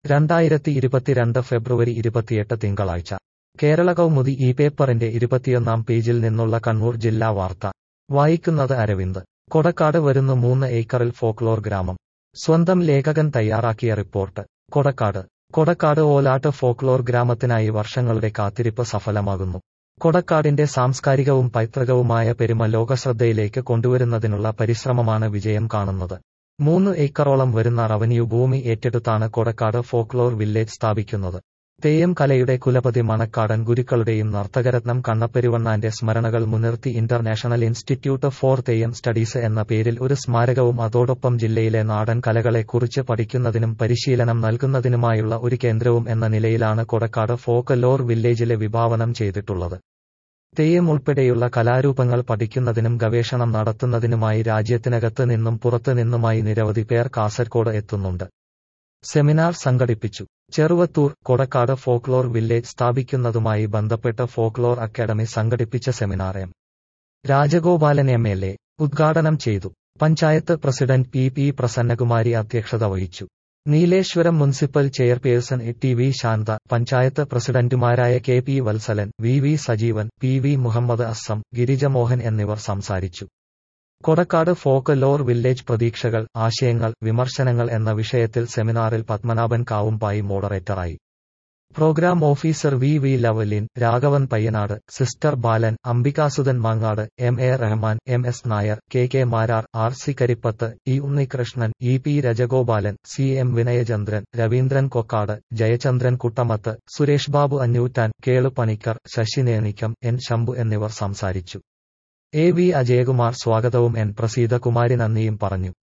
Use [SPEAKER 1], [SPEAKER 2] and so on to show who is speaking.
[SPEAKER 1] രണ്ടായിരത്തി ഇരുപത്തിരണ്ട് ഫെബ്രുവരി ഇരുപത്തിയെട്ട് തിങ്കളാഴ്ച കേരള കൗമുദി ഈ പേപ്പറിന്റെ ഇരുപത്തിയൊന്നാം പേജിൽ നിന്നുള്ള കണ്ണൂർ ജില്ലാ വാർത്ത വായിക്കുന്നത് അരവിന്ദ് കൊടക്കാട് വരുന്നു മൂന്ന് ഏക്കറിൽ ഫോക്ലോർ ഗ്രാമം സ്വന്തം ലേഖകൻ തയ്യാറാക്കിയ റിപ്പോർട്ട് കൊടക്കാട് കൊടക്കാട് ഓലാട്ട് ഫോക്ലോർ ഗ്രാമത്തിനായി വർഷങ്ങളുടെ കാത്തിരിപ്പ് സഫലമാകുന്നു കൊടക്കാടിന്റെ സാംസ്കാരികവും പൈതൃകവുമായ പെരുമ ലോകശ്രദ്ധയിലേക്ക് കൊണ്ടുവരുന്നതിനുള്ള പരിശ്രമമാണ് വിജയം കാണുന്നത് മൂന്ന് ഏക്കറോളം വരുന്ന റവന്യൂ ഭൂമി ഏറ്റെടുത്താണ് കൊടക്കാട് ഫോക്ലോർ വില്ലേജ് സ്ഥാപിക്കുന്നത് തെയ്യം കലയുടെ കുലപതി മണക്കാടൻ ഗുരുക്കളുടെയും നർത്തകരത്നം കണ്ണപ്പെരുവണ്ണാന്റെ സ്മരണകൾ മുൻനിർത്തി international institute for Theyyam studies എന്ന പേരിൽ ഒരു സ്മാരകവും അതോടൊപ്പം ജില്ലയിലെ നാടൻ കലകളെക്കുറിച്ച് പഠിക്കുന്നതിനും പരിശീലനം നൽകുന്നതിനുമായുള്ള ഒരു കേന്ദ്രവും എന്ന നിലയിലാണ് കൊടക്കാട് ഫോക്ക് ലോർ വില്ലേജിലെ വിഭാവനം ചെയ്തിട്ടുള്ളത് തെയ്യം ഉൾപ്പെടെയുള്ള കലാരൂപങ്ങൾ പഠിക്കുന്നതിനും ഗവേഷണം നടത്തുന്നതിനുമായി രാജ്യത്തിനകത്ത് നിന്നും പുറത്തു നിന്നുമായി നിരവധി പേർ കാസർകോട് എത്തുന്നുണ്ട് സെമിനാർ സംഘടിപ്പിച്ചു ചെറുവത്തൂർ കൊടക്കാട് ഫോക്ലോർ വില്ലേജ് സ്ഥാപിക്കുന്നതുമായി ബന്ധപ്പെട്ട് ഫോക്ലോർ അക്കാദമി സംഘടിപ്പിച്ച seminar M Rajagopalan M L A ഉദ്ഘാടനം ചെയ്തു panchayat president P P Prasannakumari അധ്യക്ഷത വഹിച്ചു Nileshwaram municipal chairperson T V Shantha panchayat പ്രസിഡന്റുമാരായ K P Valsalan V V Sajeevan P V Muhammad Azam Girijamohan എന്നിവർ സംസാരിച്ചു കൊടക്കാട് ഫോക്ക് ലോർ വില്ലേജ് പ്രതീക്ഷകൾ ആശയങ്ങൾ വിമർശനങ്ങൾ എന്ന വിഷയത്തിൽ സെമിനാറിൽ പത്മനാഭൻ കാവുംപായി മോഡറേറ്ററായി പ്രോഗ്രാം ഓഫീസർ വി വി ലവലിൻ Raghavan Payyanad sister Balan Ambikasuthan Mangad M A Rahman M S Nair K K Marar R C Karippath E Unnikrishnan E P Rajagopalan C M Vinayachandran Raveendran Kokkad Jayachandran Kuttamath Suresh Babu Anhoottan Kelu Panicker Sasi Nenikkam N Shambhu എന്നിവർ സംസാരിച്ചു എ വി അജയകുമാർ സ്വാഗതവും എൻ പ്രസീത കുമാരി നന്ദിയും പറഞ്ഞു